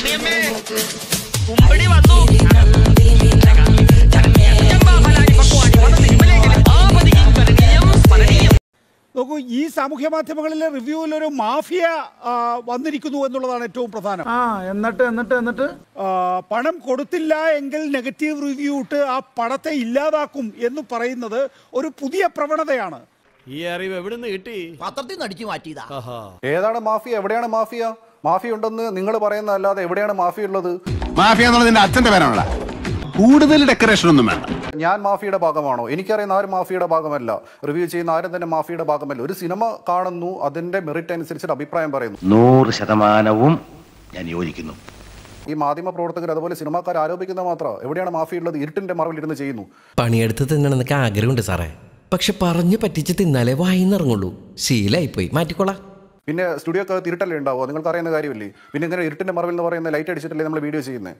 ഉണ്ണിയമ്മേ കുമ്പടി വന്നു ചെമ്പാഫലാടി പക്വാടി വന്ന തിരുമലേഖനം ആപതിയും കരണീയം സ്മരണീയം നോക്കൂ ഈ സാമൂഹ്യ മാധ്യമങ്ങളിലെ റിവ്യൂവിൽ ഒരു മാഫിയ ആ, വന്നിരിക്കുന്നു എന്നുള്ളതാണ് ഏറ്റവും പ്രധാനം ആ എന്നിട്ട് എന്നിട്ട് എന്നിട്ട് ആ, പണം കൊടുത്തില്ല എങ്കിൽ നെഗറ്റീവ് റിവ്യൂ ഇട്ട് ആ പണത്തെ ഇല്ലാതാക്കും എന്ന് പറയുന്നത് ഒരു പുതിയ പ്രവണതയാണ് ഈ അറിവ് എവിടുന്ന് കിട്ടി പത്രത്തിൽ നിന്ന് അടിച്ചു മാറ്റിയതാ ഏതാണ് മാഫിയ എവിടെയാണ് മാഫിയ മാഫിയ ഉണ്ടെന്ന് നിങ്ങൾ പറയുന്നതല്ലാതെ എവിടെയാണ് മാഫിയ ഉള്ളത് മാഫിയ എന്നുള്ളത് നിന്റെ അച്ഛന്റെ പേരാണല്ലോ കൂടുതൽ ഡെക്കറേഷൻ ഒന്നും വേണ്ട ഞാൻ മാഫിയുടെ ഭാഗമാണോ എനിക്കറിയുന്ന ആരും മാഫിയുടെ ഭാഗമല്ല റിവ്യൂ ചെയ്യുന്ന ആരും തന്നെ മാഫിയുടെ ഭാഗമല്ല ഒരു സിനിമ കാണുന്നു അതിന്റെ മെറിറ്റ് അനുസരിച്ചിട്ട് അഭിപ്രായം പറയുന്നു നൂറ് ശതമാനവും ഞാൻ യോജിക്കുന്നു ഈ മാധ്യമ പ്രവർത്തകർ അതുപോലെ സിനിമാക്കാർ ആരോപിക്കുന്നത് മാത്രം എവിടെയാണ് മാഫിയ ഉള്ളത് ഇരുട്ടിന്റെ മറവിൽ ഇരുന്ന് ചെയ്യുന്നു പണിയെടുത്ത് തിന്നണമെന്നൊക്കെ ആഗ്രഹമുണ്ട് സാറേ പക്ഷെ പറഞ്ഞു പറ്റിച്ച് തിന്നാലേ വായിന്നിറങ്ങുള്ളൂ ശീലായിപ്പോയി മാറ്റിക്കോളാം പിന്നെ സ്റ്റുഡിയോക്കകത്ത് ഇരുട്ടല്ലേ ഉണ്ടാവുക നിങ്ങൾക്ക് അറിയുന്ന കാര്യമില്ലേ പിന്നെ ഇങ്ങനെ ഇരുട്ടിന്റെ മറവിൽ എന്ന് പറയുന്ന ലൈറ്റ് അടിച്ചിട്ടല്ലേ നമ്മൾ വീഡിയോ ചെയ്യുന്നത്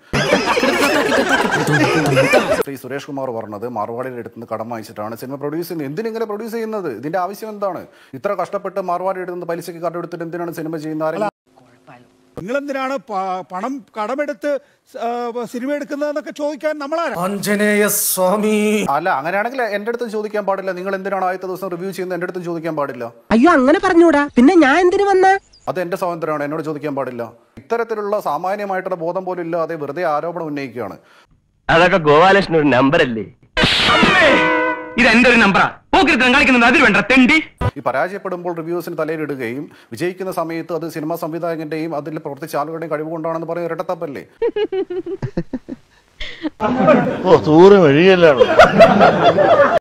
ശ്രീ സുരേഷ് കുമാർ പറഞ്ഞത് മാർവാടിയുടെ അടുത്ത് നിന്ന് കടം വാങ്ങിച്ചിട്ടാണ് സിനിമ പ്രൊഡ്യൂസ് ചെയ്യുന്നത് എന്തിനിങ്ങനെ പ്രൊഡ്യൂസ് ചെയ്യുന്നത് ഇതിന്റെ ആവശ്യം എന്താണ് ഇത്ര കഷ്ടപ്പെട്ട് മാർവാടി എടുത്ത് പലിശയ്ക്ക് കടമെടുത്തിട്ട് എന്തിനാണ് സിനിമ ചെയ്യുന്നത് ആരെങ്കിലും നിങ്ങൾ എന്തിനാണ് പ- പണം കടമെടുത്ത് ആ, സിനിമ എടുക്കുന്നതെന്നൊക്കെ ചോദിക്കാൻ നമ്മളാരാ ആഞ്ജനേയ സ്വാമി അല്ല അങ്ങനെയാണെങ്കിൽ എന്റെ അടുത്ത് ചോദിക്കാൻ പാടില്ല നിങ്ങൾ എന്തിനാണ് ആദ്യത്തെ ദിവസം റിവ്യൂ ചെയ്യുന്നത് എന്റെ അടുത്തും ചോദിക്കാൻ പാടില്ല അയ്യോ അങ്ങനെ പറഞ്ഞൂടാ പിന്നെ ഞാൻ എന്തിനു വന്ന അത് എന്റെ സ്വാതന്ത്ര്യമാണ് എന്നോട് ചോദിക്കാൻ പാടില്ല ഇത്തരത്തിലുള്ള സാമാന്യമായിട്ടുള്ള ബോധം പോലും ഇല്ലാതെ വെറുതെ ആരോപണം ഉന്നയിക്കുകയാണ് അതൊക്കെ ഗോപാലകൃഷ്ണൻ ഒരു നമ്പർ അല്ലേ ഇത് എന്റെ ഒരു നമ്പറാ പോക്കിരുത്തം കളിക്കുന്നത് അതിൽ വേണ്ട തെണ്ടി ഈ പരാജയപ്പെടുമ്പോൾ റിവ്യൂസിന് തലയിലിടുകയും വിജയിക്കുന്ന സമയത്ത് അത് സിനിമാ സംവിധായകന്റെയും അതിൽ പ്രവർത്തിച്ച ആളുകളുടെയും കഴിവ് കൊണ്ടാണെന്ന് പറയുന്ന ഇരട്ടത്തപ്പല്ലേ ഓ തൂറ് വഴിയല്ലാണ്